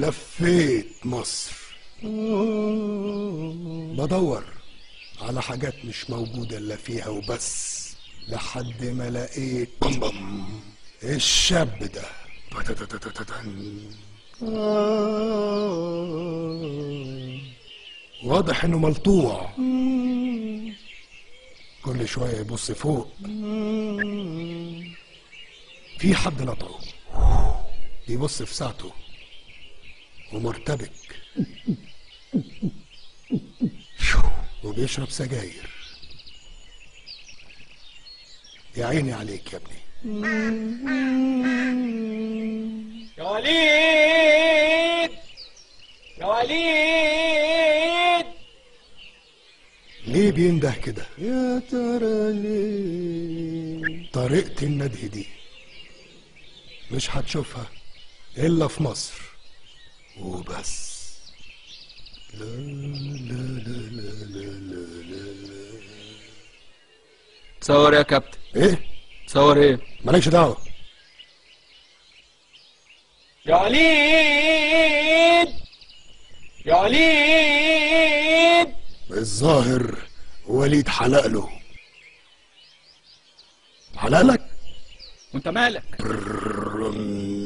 لفيت مصر بدور على حاجات مش موجودة إلا فيها وبس لحد ما لقيت الشاب ده واضح انه ملطوع كل شوية يبص فوق في حد نطعه يبص في ساعته ومرتبك وبيشرب سجاير يا عيني عليك يا ابني يا وليد يا وليد ليه بينده كده يا ترى ليه طريقة النده دي مش هتشوفها إلا في مصر وبس لا لا لا لا لا لا لا تصور يا كابتن ايه تصور ايه مالكش دعوة يا وليد يا وليد الظاهر وليد حلق له حلق لك وانت مالك برم.